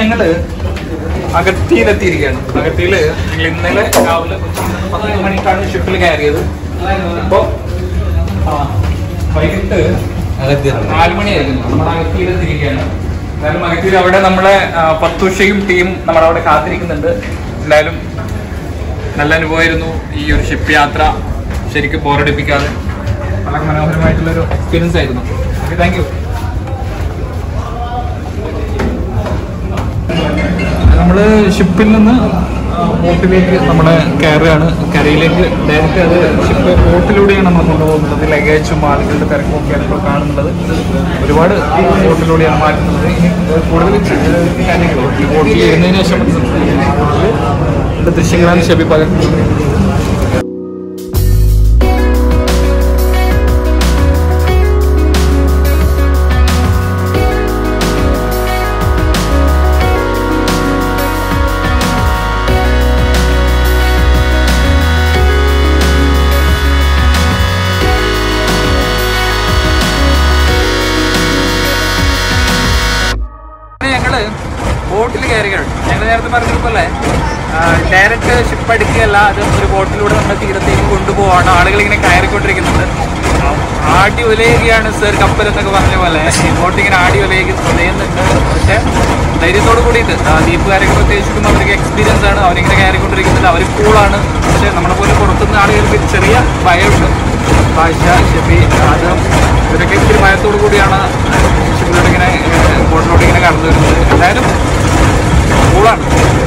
ഞങ്ങള് അഗത്തിയിലെത്തിയിരിക്കുകയാണ് അഗത്തിയില് ഞങ്ങൾ ഇന്നലെ രാവിലെ പത്ത് മണിക്കാണ് ഷിപ്പിൽ കയറിയത് ഇപ്പൊ ആ, വൈകിട്ട് നാല് മണിയായിരുന്നു നമ്മുടെ അഗത്തിയിലെത്തിയിരിക്കുകയാണ് എന്തായാലും അഗത്തിയിൽ അവിടെ നമ്മളെ ആ, പത്തുഷയും ടീം നമ്മുടെ അവിടെ കാത്തിരിക്കുന്നുണ്ട് എന്തായാലും നല്ല അനുഭവമായിരുന്നു ഈ ഒരു ഷിപ്പ് യാത്ര ശരിക്കും ബോറടിപ്പിക്കാതെ വളരെ മനോഹരമായിട്ടുള്ളൊരു എക്സ്പീരിയൻസ് ആയിരുന്നു ഓക്കെ താങ്ക് യു നമ്മള് ഷിപ്പിൽ നിന്ന് ആ, ബോട്ടിലേക്ക് നമ്മളെ കയറുകയാണ് കരയിലേക്ക് ഡയറക്റ്റ് അത് ഷിപ്പ് ബോട്ടിലൂടെയാണ് നമ്മൾ കൊണ്ടുപോകുന്നത് ലഗേജും ആളുകളുടെ തിരക്കും ഒക്കെയാണ് ഇപ്പോൾ കാണുന്നത് ഒരുപാട് ബോട്ടിലൂടെയാണ് മാറ്റുന്നത് ഇനി കൂടുതൽ കാര്യങ്ങൾ ഈ ബോട്ടിൽ ഇരുന്നതിന് ശേഷം നമുക്ക് സംസാരിക്കാം. ബോട്ടില് ഇതിന്റെ ദൃശ്യങ്ങളാണ് ഷെബി പകർത്തുന്നത് പിന്നെ ഞങ്ങള് ബോട്ടിൽ കയറുകയാണ് ഞങ്ങൾ നേരത്തെ പറഞ്ഞതുപോലെ ഡയറക്റ്റ് ഷിപ്പ് അടിക്കുകയല്ല അത് ഒരു ബോട്ടിലൂടെ നമ്മുടെ തീരത്തേക്ക് കൊണ്ടുപോവാണ് ആളുകൾ ഇങ്ങനെ കയറിക്കൊണ്ടിരിക്കുന്നുണ്ട് ആടി ഉലയുകയാണ് സർ കപ്പൽ എന്നൊക്കെ പറഞ്ഞ പോലെ ബോട്ട് ഇങ്ങനെ ആടി ഉലയുക ഉലയുന്നുണ്ട് പക്ഷെ ധൈര്യത്തോട് കൂടിയിട്ട് ആ, ദ്വീപുകാരൊക്കെ പ്രത്യേകിച്ചിട്ടും അവർക്ക് എക്സ്പീരിയൻസ് ആണ് അവരിങ്ങനെ കയറിക്കൊണ്ടിരിക്കുന്നുണ്ട് അവർ കൂളാണ് പക്ഷെ നമ്മളെ പോലെ പുറത്തുനിന്ന് ആളുകൾക്ക് ചെറിയ ഭയമുണ്ട് ഭാഷ ഷെബി അത് ഇവരൊക്കെ ഇത്തിരി ഭയത്തോടു കൂടിയാണ് ഷിപ്പിലോട്ട് ഇങ്ങനെ ബോട്ടിലോട്ട് ഇങ്ങനെ കടന്നു വരുന്നത് എന്തായാലും കൂളാണ്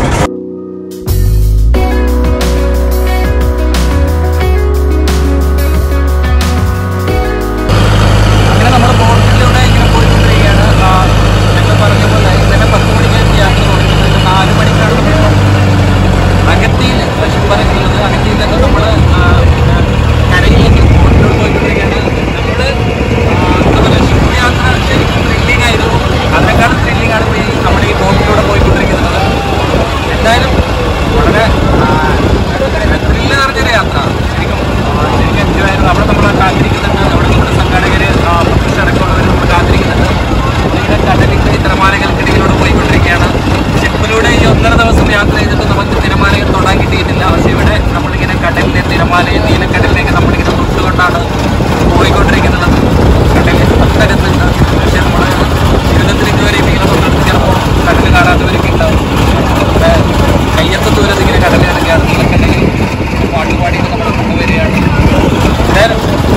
അങ്ങനെ നമ്മൾ ബോട്ടിലൂടെ ഇങ്ങനെ പോയിക്കൊണ്ടിരിക്കുകയാണ് ആ, ഞങ്ങൾ പറഞ്ഞ പോലെ ഇന്നലെ പത്ത് മണിക്ക് യാത്ര തുടങ്ങിയത് നാല് മണിക്കാണ് നമ്മൾ അകത്തിയിൽ ഷിപ്പറങ്ങുന്നത് അകത്തിയിൽ നിന്ന് നമ്മൾ കരയിലേക്ക് ബോട്ടിലൂടെ പോയിക്കൊണ്ടിരിക്കുകയാണ് നമ്മൾ അതുപോലെ ഷിപ്പ് യാത്ര ശരിക്കും ത്രില്ലിംഗ് ആയിരുന്നു അതിനേക്കാളും ത്രില്ലിംഗ് ആണ് പോയി നമ്മൾ ഈ ബോട്ടിലൂടെ പോയിക്കൊണ്ടിരിക്കുന്നത് എന്തായാലും വളരെ ത്രില്ല് നിറഞ്ഞൊരു യാത്ര ശരിക്കും ആ, ശരിക്കും എൻജോയ് ആയിരുന്നു അവിടെ നമ്മൾ കാത്തിരിക്കുന്നുണ്ട് അവിടെ നമ്മുടെ സംഘാടകർ അടക്കമുള്ളവർ നമ്മൾ കാത്തിരിക്കുന്നുണ്ട് ഇങ്ങനെ കടലിന്റെ തിരമാലകൾക്കിടയിലൂടെ പോയിക്കൊണ്ടിരിക്കുകയാണ് ഷിപ്പിലൂടെ ഈ ഒന്നര ദിവസം യാത്ര ചെയ്തിട്ട് നമുക്ക് തിരമാലകൾ തൊടാൻ കിട്ടിയിട്ടില്ല പക്ഷെ ഇവിടെ നമ്മളിങ്ങനെ കടലിലെ തിരമാലയെ നീലക്കടലിലേക്ക് നമ്മളിങ്ങനെ തൊട്ടുകൊണ്ടാണ് പോയിക്കൊണ്ടിരിക്കുന്നത് കടലിൽ അത്തരത്തുണ്ട് പക്ഷെ നമ്മൾ ജീവിതത്തിൽ ഇതുവരെ ഇങ്ങനെ തൊട്ടിട്ട് ചിലപ്പോൾ കടൽ കാണാത്തവരൊക്കെ ഉണ്ടാവും ഇവിടെ കയ്യത്ത ദൂരത്ത് ഇങ്ങനെ കടൽ കിടക്കുകയാണ് നീലക്കടലിൽ പാട്ടുപാടിയൊക്കെ നമ്മൾ കൊണ്ടുവരികയാണ് എന്തായാലും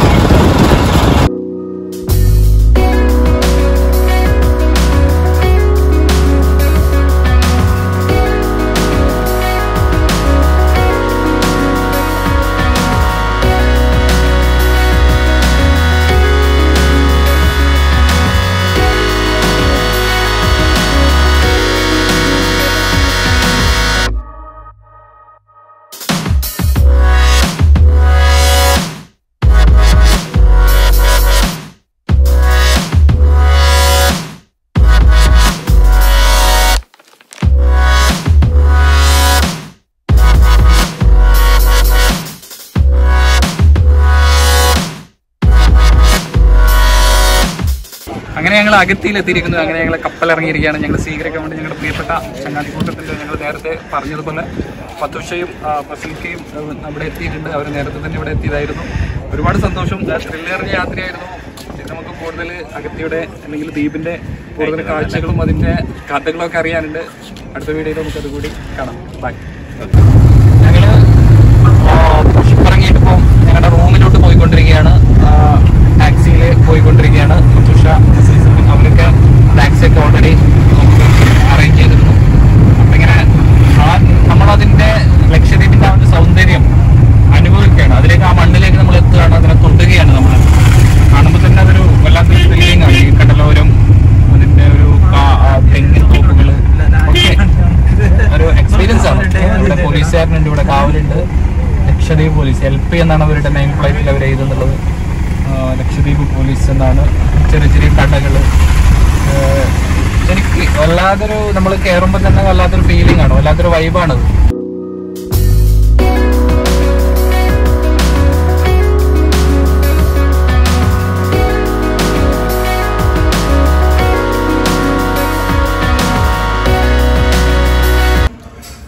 അങ്ങനെ ഞങ്ങൾ അകത്തിയിലെത്തിയിരിക്കുന്നു അങ്ങനെ ഞങ്ങൾ കപ്പൽ ഇറങ്ങിയിരിക്കുകയാണ് ഞങ്ങൾ സ്വീകരിക്കാൻ വേണ്ടി ഞങ്ങളുടെ പ്രിയപ്പെട്ട ചങ്ങാതിക്കൂട്ടത്തിൽ ഞങ്ങൾ നേരത്തെ പറഞ്ഞതുപോലെ പത്തുഷയും ഫസൽക്കയും അവിടെ എത്തിയിട്ടുണ്ട് അവർ നേരത്തെ തന്നെ ഇവിടെ എത്തിയതായിരുന്നു ഒരുപാട് സന്തോഷം ത്രില്ലേറിയ യാത്രയായിരുന്നു ഇത് നമുക്ക് കൂടുതൽ അഗത്തിയുടെ അല്ലെങ്കിൽ ദ്വീപിന്റെ കൂടുതൽ കാഴ്ചകളും അതിന്റെ കഥകളൊക്കെ അറിയാനുണ്ട് അടുത്ത വീഡിയോയിൽ നമുക്ക് അതുകൂടി കാണാം ബൈ ഞങ്ങള് ഇറങ്ങിയിട്ട് ഇപ്പോൾ ഞങ്ങളുടെ റൂമിലോട്ട് പോയിക്കൊണ്ടിരിക്കുകയാണ് ടാക്സിയിൽ പോയിക്കൊണ്ടിരിക്കുകയാണ് തുഷ അവരൊക്കെ ടാക്സി ഒക്കെ ഓൾറെഡി അറേഞ്ച് ചെയ്തിരുന്നു അപ്പൊ ഇങ്ങനെ ആ നമ്മളതിന്റെ ലക്ഷദ്വീപിന്റെ ആ ഒരു സൗന്ദര്യം അനുഭവിക്കുകയാണ് അതിലേക്ക് ആ മണ്ണിലേക്ക് നമ്മൾ എത്തുകയാണ് അതിനെ തൊടുകയാണ് നമ്മൾ കാണുമ്പോൾ തന്നെ അതൊരു വല്ലാത്തൊരു ഫീലിംഗ് ആണ് ഈ കടലോരം അതിന്റെ ഒരു കാ- ആ തെങ്ങിൻ തോപ്പുകൾ ഒക്കെ ഒരു എക്സ്പീരിയൻസ് ആണ് ഇവിടെ പോലീസുകാരനുണ്ട് ഇവിടെ കാവലുണ്ട് ലക്ഷദ്വീപ് പോലീസ് എൽ പി എന്നാണ് അവരുടെ നെയിം പ്ലേറ്റിൽ അവർ എഴുതുന്നുള്ളത് ആ, ലക്ഷദ്വീപ് പോലീസ് എന്നാണ് ചെറിയ ചെറിയ കടകൾ എനിക്ക് വല്ലാതൊരു നമ്മൾ കയറുമ്പോൾ തന്നെ വല്ലാത്തൊരു ഫീലിംഗ് ആണ് വല്ലാത്തൊരു വൈബാണത്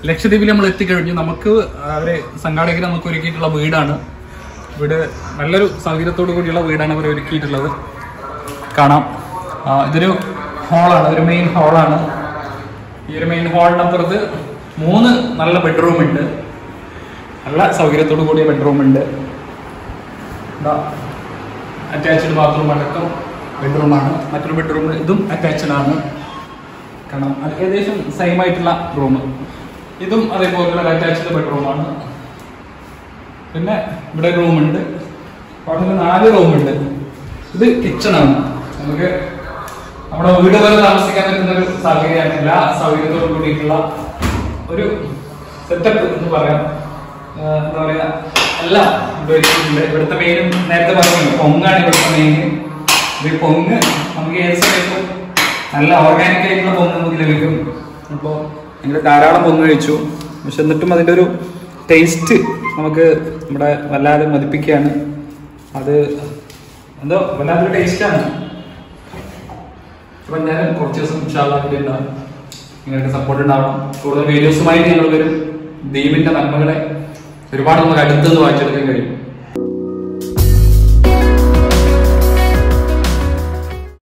ലക്ഷദ്വീപിൽ നമ്മൾ എത്തിക്കഴിഞ്ഞു നമുക്ക് അവരെ സംഘാടകർ നമുക്ക് ഒരുക്കിയിട്ടുള്ള വീടാണ് വീട് നല്ലൊരു സൗകര്യത്തോടു കൂടിയുള്ള വീടാണ് അവർ ഒരുക്കിയിട്ടുള്ളത് കാണാം ആ, ഇതൊരു ഹാളാണ് ഒരു മെയിൻ ഹാളാണ് ഈ ഒരു മെയിൻ ഹാളിനപ്പുറത്ത് മൂന്ന് നല്ല ബെഡ്റൂം ഉണ്ട് നല്ല സൗകര്യത്തോടു കൂടിയ ബെഡ്റൂം ഉണ്ട് അറ്റാച്ച്ഡ് ബാത്റൂം അടക്കം ബെഡ്റൂമാണ് മറ്റൊരു ബെഡ്റൂം ഇതും അറ്റാച്ച്ഡ് ആണ് കാരണം അത് ഏകദേശം സെയിം ആയിട്ടുള്ള റൂം ഇതും അതേപോലുള്ള അറ്റാച്ച്ഡ് ബെഡ്റൂമാണ് പിന്നെ ഇവിടെ റൂമുണ്ട് അവിടെ നാല് റൂമുണ്ട് ഇത് കിച്ചണാണ് നമുക്ക് നമ്മുടെ വീട് പോലെ താമസിക്കാൻ പറ്റുന്ന ഒരു സാഹചര്യമാണ് എല്ലാ സൗകര്യത്തോടും കൂടിയിട്ടുള്ള ഒരു സെറ്റപ്പ് എന്ന് പറയാം ആ, എന്താ പറയാ എല്ലാം ഇവിടെ വെച്ചിട്ടുണ്ട് ഇവിടുത്തെ മെയിൻ നേരത്തെ പറഞ്ഞു പൊങ്ങാണ് ഇവിടുത്തെ മെയിൻ ഇത് പൊങ്ങ് നമുക്ക് ഏത് സമയത്തും നല്ല ഓർഗാനിക് ആയിട്ടുള്ള പൊങ്ങ് നമുക്ക് ലഭിക്കും അപ്പോൾ ഞങ്ങൾ ധാരാളം പൊങ്ങ് കഴിച്ചു പക്ഷെ എന്നിട്ടും അതിൻ്റെ ഒരു ടേസ്റ്റ് നമുക്ക് നമ്മുടെ വല്ലാതെ മതിപ്പിക്കുകയാണ് അത് എന്തോ വല്ലാത്തൊരു ടേസ്റ്റാണ് അപ്പൊ എന്തായാലും കുറച്ച് ദിവസം ഇൻഷാല്ലാ ഇവിടെ ഉണ്ടാവും നിങ്ങൾക്ക് സപ്പോർട്ട് ഉണ്ടാവണം കൂടുതൽ വീഡിയോസുമായിട്ട് ഞങ്ങൾ വരും ദീപിന്റെ നന്മകളെ ഒരുപാട് നമുക്ക് അടുത്തുനിന്ന് വായിച്ചെടുക്കാൻ കഴിയും